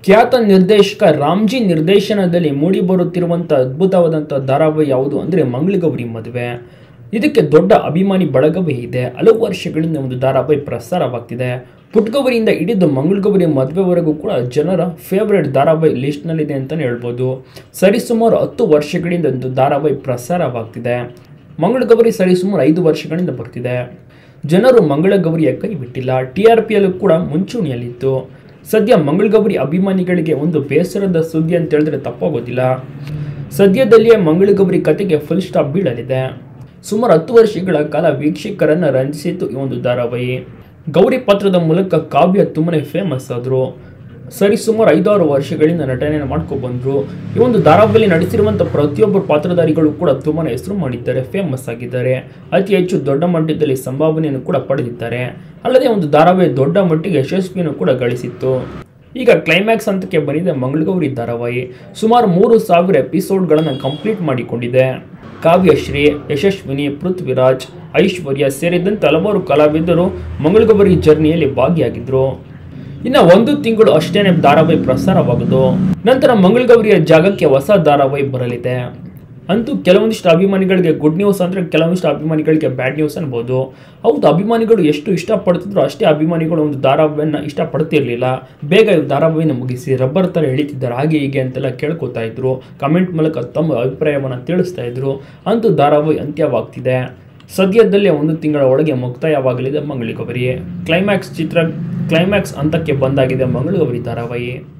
ಖ್ಯಾತ ನಿರ್ದೇಶಕ ರಾಮ್ಜಿ ನಿರ್ದೇಶನದಲ್ಲಿ ಮೂಡಿಬರುತ್ತಿರುವಂಥ ಅದ್ಭುತವಾದಂಥ ಧಾರಾವಾಹಿ ಯಾವುದು ಅಂದರೆ ಮಂಗಳಗೌರಿ ಮದುವೆ ಇದಕ್ಕೆ ದೊಡ್ಡ ಅಭಿಮಾನಿ ಬಳಗವೇ ಇದೆ ಹಲವು ವರ್ಷಗಳಿಂದ ಒಂದು ಧಾರಾವಾಹಿ ಪ್ರಸಾರವಾಗ್ತಿದೆ ಪುಟ್ಗೌರಿಯಿಂದ ಹಿಡಿದು ಮಂಗಳಗೌರಿ ಮದುವೆವರೆಗೂ ಕೂಡ ಜನರ ಫೇವರೇಟ್ ಧಾರಾವಾಹಿ ಲಿಸ್ಟ್ನಲ್ಲಿದೆ ಅಂತಲೇ ಹೇಳ್ಬೋದು ಸರಿಸುಮಾರು ಹತ್ತು ವರ್ಷಗಳಿಂದ ಒಂದು ಧಾರಾವಾಹಿ ಪ್ರಸಾರವಾಗ್ತಿದೆ ಮಂಗಳಗೌರಿ ಸರಿಸುಮಾರು ಐದು ವರ್ಷಗಳಿಂದ ಬರ್ತಿದೆ ಜನರು ಮಂಗಳಗೌರಿಯ ಕೈ ಬಿಟ್ಟಿಲ್ಲ ಟಿ ಆರ್ ಪಿಯಲ್ಲೂ ಕೂಡ ಮುಂಚೂಣಿಯಲ್ಲಿತ್ತು ಸದ್ಯ ಮಂಗಳಗೌರಿ ಅಭಿಮಾನಿಗಳಿಗೆ ಒಂದು ಬೇಸರದ ಸುದ್ದಿ ಅಂತ ಹೇಳಿದ್ರೆ ತಪ್ಪಾಗೋದಿಲ್ಲ ಸದ್ಯದಲ್ಲಿಯೇ ಮಂಗಳಗೌರಿ ಕತೆಗೆ ಫುಲ್ ಸ್ಟಾಪ್ ಬೀಳಲಿದೆ ಸುಮಾರು ಹತ್ತು ವರ್ಷಗಳ ಕಾಲ ವೀಕ್ಷಕರನ್ನು ರಂಜಿಸಿತ್ತು ಈ ಒಂದು ಧಾರಾವಾಹಿ ಗೌರಿ ಪಾತ್ರದ ಮೂಲಕ ಕಾವ್ಯ ತುಂಬನೇ ಫೇಮಸ್ ಆದರು ಸರಿಸುಮಾರು ಐದಾರು ವರ್ಷಗಳಿಂದ ನಟನೆಯನ್ನು ಮಾಡ್ಕೊಂಡು ಬಂದರು ಈ ಒಂದು ಧಾರಾವಾಹಿಯಲ್ಲಿ ನಟಿಸಿರುವಂಥ ಪ್ರತಿಯೊಬ್ಬರು ಪಾತ್ರಧಾರಿಗಳು ಕೂಡ ತುಂಬಾ ಹೆಸರು ಮಾಡಿದ್ದಾರೆ ಫೇಮಸ್ ಆಗಿದ್ದಾರೆ ಅತಿ ಹೆಚ್ಚು ದೊಡ್ಡ ಮಟ್ಟದಲ್ಲಿ ಸಂಭಾವನೆಯನ್ನು ಕೂಡ ಪಡೆದಿದ್ದಾರೆ ಅಲ್ಲದೆ ಒಂದು ಧಾರಾವಾಹಿ ದೊಡ್ಡ ಮಟ್ಟಿಗೆ ಯಶಸ್ವಿಯನ್ನು ಕೂಡ ಗಳಿಸಿತ್ತು ಈಗ ಕ್ಲೈಮ್ಯಾಕ್ಸ್ ಹಂತಕ್ಕೆ ಬಂದಿದೆ ಮಂಗಳಗೌರಿ ಧಾರಾವಾಹಿ ಸುಮಾರು ಮೂರು ಸಾವಿರ ಎಪಿಸೋಡ್ಗಳನ್ನು ಕಂಪ್ಲೀಟ್ ಮಾಡಿಕೊಂಡಿದೆ ಕಾವ್ಯಶ್ರೀ ಯಶಸ್ವಿನಿ ಪೃಥ್ವಿರಾಜ್ ಐಶ್ವರ್ಯ ಸೇರಿದಂತೆ ಹಲವಾರು ಕಲಾವಿದರು ಮಂಗಳಗೌರಿ ಜರ್ನಿಯಲ್ಲಿ ಭಾಗಿಯಾಗಿದ್ದರು ಇನ್ನು ಒಂದು ತಿಂಗಳು ಅಷ್ಟೇನೆ ಧಾರಾವಾಹಿ ಪ್ರಸಾರವಾಗುದು ನಂತರ ಮಂಗಳಗೌರಿಯ ಜಾಗಕ್ಕೆ ಹೊಸ ಧಾರಾವಾಹಿ ಬರಲಿದೆ ಅಂತೂ ಕೆಲವೊಂದಿಷ್ಟು ಅಭಿಮಾನಿಗಳಿಗೆ ಗುಡ್ ನ್ಯೂಸ್ ಅಂದರೆ ಕೆಲವೊಂದಿಷ್ಟು ಅಭಿಮಾನಿಗಳಿಗೆ ಬ್ಯಾಡ್ ನ್ಯೂಸ್ ಅನ್ಬೋದು ಹೌದು ಅಭಿಮಾನಿಗಳು ಎಷ್ಟು ಇಷ್ಟಪಡ್ತಿದ್ರು ಅಷ್ಟೇ ಅಭಿಮಾನಿಗಳು ಒಂದು ಧಾರಾವಾಹಿಯನ್ನು ಇಷ್ಟಪಡ್ತಿರ್ಲಿಲ್ಲ ಬೇಗ ಈ ಧಾರಾವಾಹಿನ ಮುಗಿಸಿ ರಬ್ಬರ್ ಥರ ಎಳಿತಿದ್ದಾರೆ ಹಾಗೆ ಹೀಗೆ ಅಂತೆಲ್ಲ ಕೇಳ್ಕೊತಾ ಇದ್ರು ಕಮೆಂಟ್ ಮೂಲಕ ತಮ್ಮ ಅಭಿಪ್ರಾಯವನ್ನು ತಿಳಿಸ್ತಾ ಇದ್ರು ಅಂತೂ ಧಾರಾವಾಹಿ ಅಂತ್ಯವಾಗ್ತಿದೆ ಸದ್ಯದಲ್ಲೇ ಒಂದು ತಿಂಗಳ ಒಳಗೆ ಮುಕ್ತಾಯವಾಗಲಿದೆ ಮಂಗಳಗೌರಿ ಕ್ಲೈಮ್ಯಾಕ್ಸ್ ಚಿತ್ರ ಕ್ಲೈಮ್ಯಾಕ್ಸ್ ಹಂತಕ್ಕೆ ಬಂದಾಗಿದೆ ಮಂಗಳಗೌರಿ ಧಾರಾವಾಹಿ